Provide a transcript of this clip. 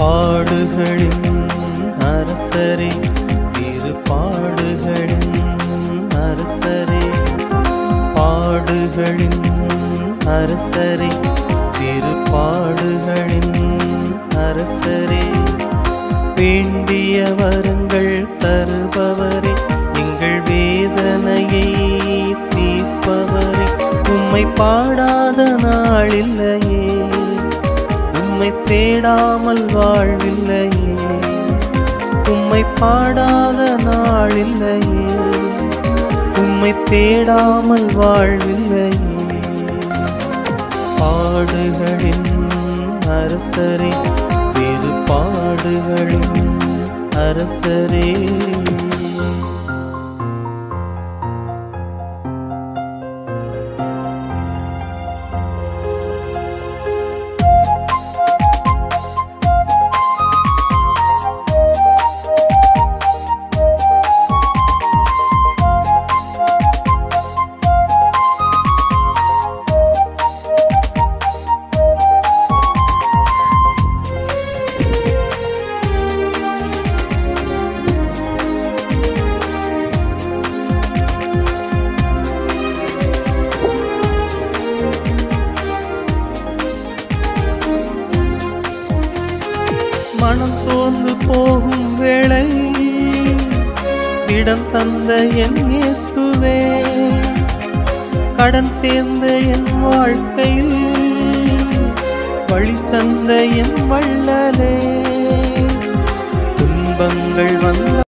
பாடுகளின் அரசரே திருப்பாடுகளின் அரசரே பாடுகளின் அரசரே திருப்பாடுகளின் அரசரே வேண்டிய வரங்கள் தருபவரே எங்கள் வேதனையை தீர்ப்பவரே உம்மை பாடாத நாளில்லையே உம்மை தேடாமல் வாழ்வில்லையே உம்மை பாடாத நாளில்லையே உம்மை தேடாமல் வாழ்வில்லையே பாடுகளின் அரசரே திரு பாடுகளின் அரசரே மனம் சோர்ந்து போகும் வேளை இடம் தந்த என் இயேசுவே கடன் சேர்ந்த என் வாழ்க்கையில் வழி தந்த என் வள்ளலே துன்பங்கள் வந்த